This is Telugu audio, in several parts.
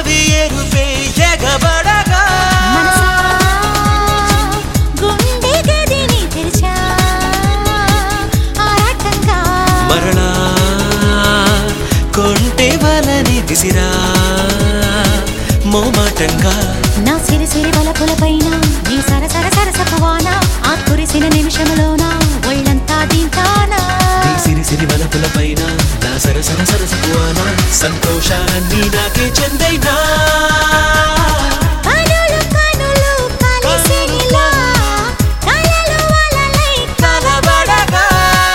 అవి ఎరుపే ఎగబడగా మనసా గుండె గదిని తెరిచా ఆరాటంగా మరలా కొంటె వలని విసిరా మోమాటంగా నా సిరి సిరి వలపుల పైన నీ సరసర సరసపు వాన ఆ కురిసిన నిమిషములోన ఒళ్ళంతా దింతానా నీ సిరి సిరి వలపుల పైన నా సరసర సరసకువాన సంతోషాన్ని నాకే చెందైనా కనులు కనులు కలిసిలా కలలు వలలై కలబడగా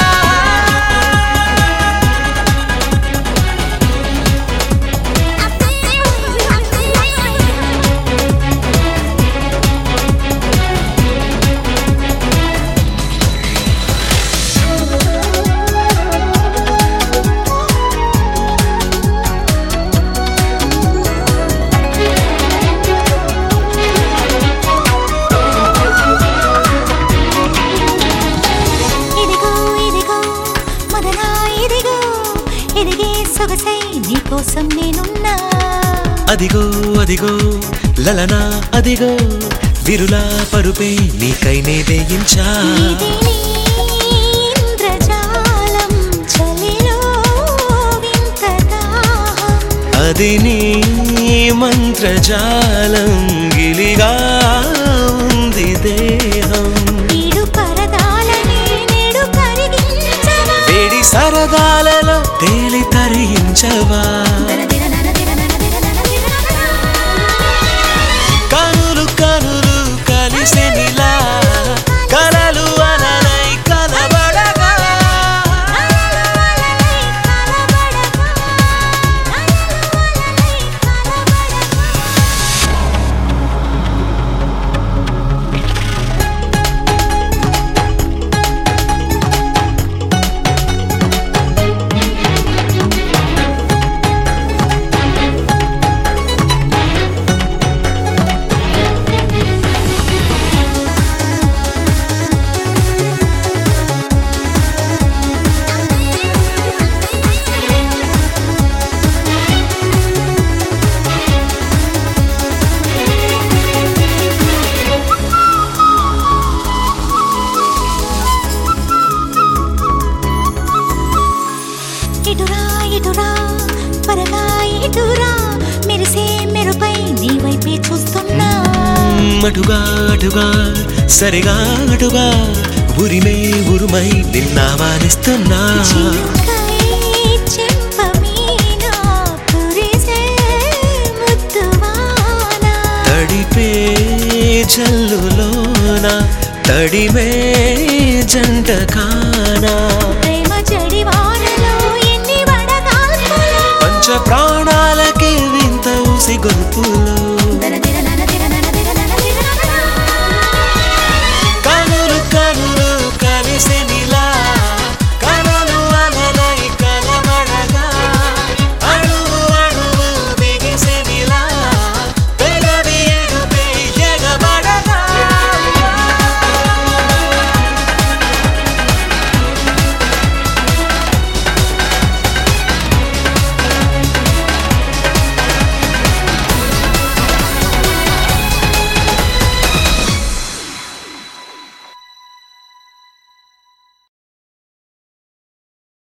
ఇదిగో ఇదిగో మదనా ఇదిగో ఇదిగే సొగసై నీకోసం నేనున్నా అదిగో అదిగో లలనా అదిగో విరులా పరుపే నీకైనే వేయించా ఇది నీ ఇంద్రజాలం చలిలో వింత దాహం అది నీ మంత్రజాలం గిలిగా ఉంది దేహం ఈడు పరదాలని నేడు కరిగించవా వేడి సరదాలలో తేలి తరించవా కనులు కనులు కలిసెనిలా కలలు అలలై కలబడగా ఇటురా ఇటురా త్వరగా ఇటురా మెరిసే మెరుపై నీ వైపే చూస్తున్నా అటుగా అటుగా సరిగా అటుగా ఉరిమే ఉరుమై నిన్నావానిస్తున్నా చినుకై చెంప మీద కురిసే ముద్దువాన. తడిపే జల్లులోన తడిమే జంట కానా